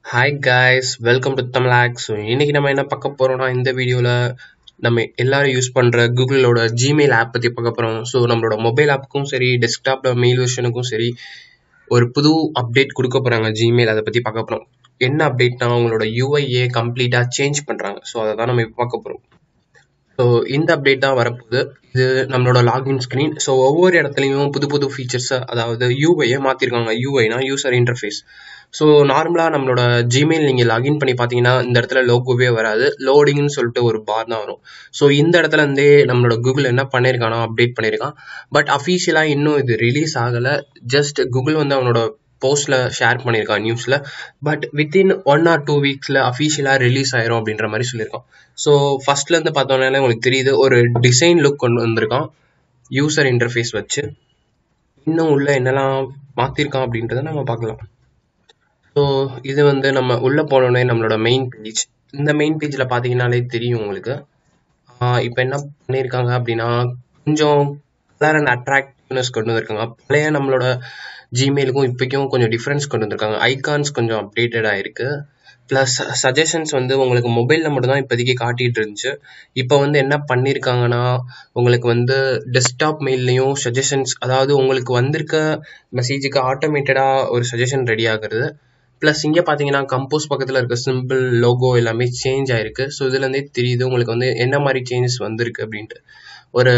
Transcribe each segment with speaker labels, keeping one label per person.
Speaker 1: hi guys welcome to தமிழாக் so இன்னைக்கு நம்ம என்ன பார்க்க போறோம்னா இந்த வீடியோவில் நம்ம எல்லாரும் யூஸ் பண்ணுற கூகுளோட ஜிமெயில் ஆப் பற்றி பார்க்க போகிறோம் ஸோ நம்மளோட மொபைல் ஆப்புக்கும் சரி டெஸ்க்டாப்பில் மெயில் வெர்ஷனுக்கும் சரி ஒரு புது அப்டேட் கொடுக்க போகிறாங்க ஜிமெயில் அதை பற்றி பார்க்க போகிறோம் என்ன அப்டேட்னா அவங்களோட யூஐஏ கம்ப்ளீட்டாக சேஞ்ச் பண்ணுறாங்க ஸோ அதை தான் நம்ம இப்போ பார்க்க போகிறோம் ஸோ இந்த அப்டேட் தான் வரப்போகுது இது நம்மளோட லாகின் ஸ்க்ரீன் ஸோ ஒவ்வொரு இடத்துலையும் புது புது ஃபீச்சர்ஸை அதாவது யூஐயை மாற்றிருக்காங்க யூஐனா யூசர் இன்டர்ஃபேஸ் ஸோ நார்மலாக நம்மளோட ஜிமெயில் நீங்கள் லாகின் பண்ணி பார்த்தீங்கன்னா இந்த இடத்துல லோகோவே வராது லோடிங்னு சொல்லிட்டு ஒரு பார் தான் வரும் ஸோ இந்த இடத்துல இருந்தே நம்மளோட கூகுள் என்ன பண்ணியிருக்கானோ அப்டேட் பண்ணியிருக்கான் பட் அஃபீஷியலாக இன்னும் இது ரிலீஸ் ஆகலை ஜஸ்ட் கூகுள் வந்து அவனோட போஸ்ட்ல ஷேர் பண்ணியிருக்கான் நியூஸ்ல but within one or two வீக்ஸ்ல அஃபீஷியலாக ரிலீஸ் ஆயிரும் அப்படின்ற மாதிரி சொல்லியிருக்கான் ஸோ ஃபர்ஸ்ட்ல இருந்து பார்த்தோம்னாலே உங்களுக்கு தெரியுது ஒரு டிசைன் லுக் கொண்டு வந்திருக்கான் யூசர் இன்டர்ஃபேஸ் வச்சு இன்னும் உள்ள என்னெல்லாம் மாற்றிருக்கான் அப்படின்றத நம்ம பார்க்கலாம் ஸோ இது வந்து நம்ம உள்ளே போனோடனே நம்மளோட மெயின் பேஜ் இந்த மெயின் பேஜில் பார்த்தீங்கன்னாலே தெரியும் உங்களுக்கு இப்போ என்ன பண்ணியிருக்காங்க அப்படின்னா கொஞ்சம் கலர் அண்ட் அட்ராக்டிவ்னஸ் கொண்டு வந்திருக்காங்க பழைய நம்மளோட ஜிமெயிலுக்கும் இப்போக்கும் கொஞ்சம் டிஃப்ரென்ஸ் கொண்டு வந்திருக்காங்க ஐகான்ஸ் கொஞ்சம் அப்டேட்டட் ஆயிருக்கு ப்ளஸ் சஜஷன்ஸ் வந்து உங்களுக்கு மொபைலில் மட்டும் தான் இப்போதைக்கு காட்டிகிட்டு இருந்துச்சு இப்போ வந்து என்ன பண்ணியிருக்காங்கன்னா உங்களுக்கு வந்து டெஸ்க்டாப் மெயில்லையும் சஜஷன்ஸ் அதாவது உங்களுக்கு வந்திருக்க மெசேஜுக்கு ஆட்டோமேட்டடாக ஒரு சஜஷன் ரெடி ஆகுறது ப்ளஸ் இங்கே பார்த்தீங்கன்னா கம்போஸ் பக்கத்தில் இருக்க சிம்பிள் லோகோ எல்லாமே சேஞ்ச் ஆயிருக்கு ஸோ இதுலேருந்தே தெரியுது உங்களுக்கு வந்து என்ன மாதிரி சேஞ்சஸ் வந்திருக்கு அப்படின்ட்டு ஒரு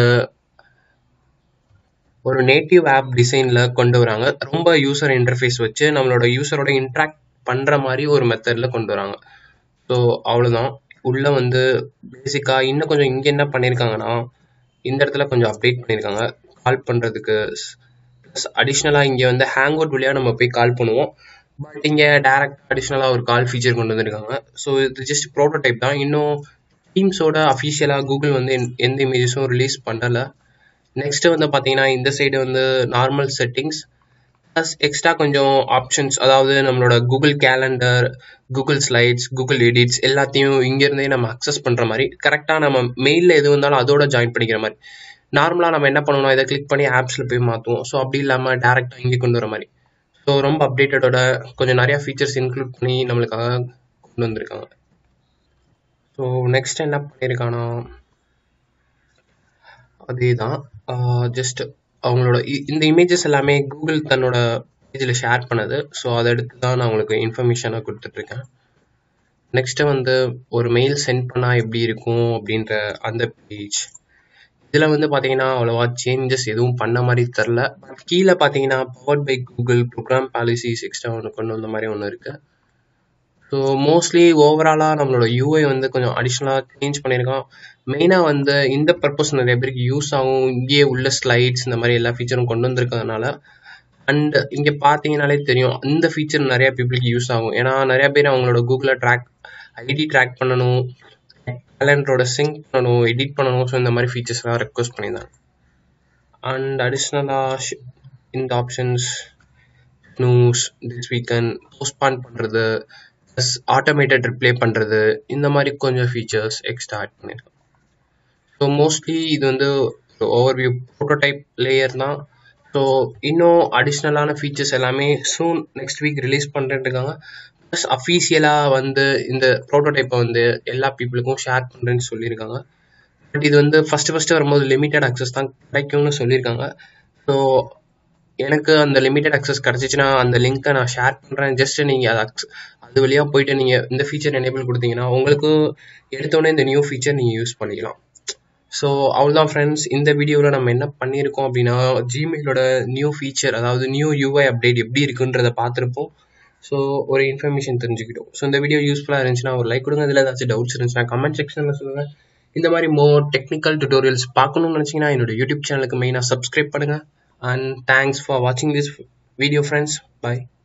Speaker 1: ஒரு நேட்டிவ் ஆப் டிசைனில் கொண்டு வராங்க ரொம்ப யூசர் இன்டர்ஃபேஸ் வச்சு நம்மளோட யூசரோட இன்ட்ராக்ட் பண்ணுற மாதிரி ஒரு மெத்தடில் கொண்டு வராங்க ஸோ அவ்வளோதான் உள்ளே வந்து பேசிக்காக இன்னும் கொஞ்சம் இங்கே என்ன பண்ணியிருக்காங்கன்னா இந்த இடத்துல கொஞ்சம் அப்டேட் பண்ணியிருக்காங்க கால் பண்ணுறதுக்கு ப்ளஸ் அடிஷ்னலாக இங்கே வந்து ஹேங் அவுட் வழியாக நம்ம போய் கால் பண்ணுவோம் பட் இங்கே டேரக்ட் அடிஷ்னலாக ஒரு கால் ஃபீச்சர் கொண்டு வந்திருக்காங்க ஸோ இது ஜஸ்ட் ப்ரோட்டோடைப் தான் இன்னும் டீம்ஸோட அஃபிஷியலாக கூகுள் வந்து எந்த இமேஜஸும் ரிலீஸ் பண்ணலை நெக்ஸ்ட் வந்து பார்த்தீங்கன்னா இந்த சைடு வந்து நார்மல் செட்டிங்ஸ் ப்ளஸ் எக்ஸ்ட்ரா கொஞ்சம் ஆப்ஷன்ஸ் அதாவது நம்மளோட Google Calendar Google Slides Google edits எல்லாத்தையும் இங்கேருந்தே நம்ம அக்சஸ் பண்ணுற மாதிரி கரெக்டாக நம்ம மெயிலில் எது வந்தாலும் அதோட ஜாயின் பண்ணிக்கிற மாதிரி நார்மலாக நம்ம என்ன பண்ணணும் இதை கிளிக் பண்ணி ஆப்ஸில் போய் மாற்றுவோம் ஸோ அப்படி இல்லாமல் டேரெக்டாக இங்கே கொண்டு வர மாதிரி ஸோ ரொம்ப அப்டேட்டடோட கொஞ்சம் நிறையா ஃபீச்சர்ஸ் இன்க்ளூட் பண்ணி நம்மளுக்காக கொண்டு வந்திருக்காங்க ஸோ நெக்ஸ்ட் என்ன பண்ணியிருக்கானா அதே தான் ஜஸ்ட் அவங்களோட இந்த இமேஜஸ் எல்லாமே கூகுள் தன்னோட பேஜில் ஷேர் பண்ணது ஸோ அதை எடுத்து தான் நான் உங்களுக்கு இன்ஃபர்மேஷனாக கொடுத்துட்ருக்கேன் நெக்ஸ்ட்டு வந்து ஒரு மெயில் சென்ட் பண்ணால் எப்படி இருக்கும் அப்படின்ற அந்த பேஜ் இதில் வந்து பார்த்தீங்கன்னா அவ்வளோவா சேஞ்சஸ் எதுவும் பண்ண மாதிரி தெரில பட் கீழே பார்த்தீங்கன்னா powered by Google program policies extra ஒன்று கொண்டு வந்த மாதிரி ஒன்று இருக்குது ஸோ மோஸ்ட்லி ஓவராலாக நம்மளோட யூஐ வந்து கொஞ்சம் அடிஷ்னலாக சேஞ்ச் பண்ணியிருக்கோம் மெயினாக வந்து இந்த பர்பஸ் நிறைய பேருக்கு யூஸ் ஆகும் இங்கேயே உள்ள ஸ்லைட்ஸ் இந்த மாதிரி எல்லா ஃபீச்சரும் கொண்டு வந்திருக்கிறதுனால அண்ட் இங்கே பார்த்தீங்கனாலே தெரியும் இந்த ஃபீச்சர் நிறைய பீப்புளுக்கு யூஸ் ஆகும் ஏன்னா நிறைய பேர் அவங்களோட கூகுளில் ட்ராக் ஐடி ட்ராக் பண்ணணும் கேலண்டரோட சிங்க் பண்ணணும் எடிட் பண்ணணும் ஸோ இந்த மாதிரி ஃபீச்சர்ஸ்லாம் ரெக்வஸ்ட் பண்ணியிருந்தாங்க அண்ட் அடிஷ்னலாக இந்த options news this weekend postpone பண்ணுறது ப்ளஸ் ஆட்டோமேட்டட் ரிப்ளே பண்ணுறது இந்த மாதிரி கொஞ்சம் ஃபீச்சர்ஸ் எக்ஸ்ட்ரா ஆட் பண்ணியிருக்கோம் ஸோ மோஸ்ட்லி இது வந்து ஓவர்வியூ ப்ரோட்டோடைப் லேயர் தான் ஸோ இன்னும் அடிஷ்னலான ஃபீச்சர்ஸ் எல்லாமே சூன் நெக்ஸ்ட் வீக் ரிலீஸ் பண்ணிட்டுருக்காங்க ப்ளஸ் அஃபீஷியலாக வந்து இந்த ப்ரோட்டோடைப்பை வந்து எல்லா பீப்புளுக்கும் ஷேர் பண்ணுறேன்னு சொல்லியிருக்காங்க பட் இது வந்து ஃபஸ்ட்டு ஃபஸ்ட்டு வரும்போது லிமிட்டட் அக்சஸ் தான் கிடைக்கும்னு சொல்லியிருக்காங்க ஸோ எனக்கு அந்த லிமிட்டட் அக்சஸ் கிடச்சிச்சின்னா அந்த லிங்க்கை நான் ஷேர் பண்ணுறேன் ஜஸ்ட் நீங்கள் அதை அக்ஸ் அது வழியாக போயிட்டு நீங்கள் இந்த ஃபீச்சர் எனேபிள் கொடுத்தீங்கன்னா உங்களுக்கு எடுத்தோடனே இந்த நியூ ஃபீச்சர் நீங்கள் யூஸ் பண்ணிக்கலாம் ஸோ அவ்வளோதான் ஃப்ரெண்ட்ஸ் இந்த வீடியோவில் நம்ம என்ன பண்ணியிருக்கோம் அப்படின்னா ஜிமெயிலோட நியூ ஃபீச்சர் அதாவது நியூ யூஐ அப்டேட் எப்படி இருக்குன்றதை பார்த்துருப்போம் ஸோ ஒரு இன்ஃபர்மேஷன் தெரிஞ்சுக்கிட்டோம் ஸோ இந்த வீடியோ யூஸ்ஃபுல்லாக இருந்துச்சுன்னா ஒரு லைக் கொடுங்க இதில் ஏதாச்சும் டவுட்ஸ் இருந்துச்சுன்னா கமெண்ட் செக்ஷனில் சொல்லுங்கள் இந்த மாதிரி மோர் டெக்னிக்கல் டுட்டோரியல்ஸ் பார்க்கணும்னு நினச்சிங்கன்னா என்னோட யூடியூப் சேனலுக்கு மெயினாக சப்ஸ்கிரைப் பண்ணுங்கள் and thanks for watching this video friends bye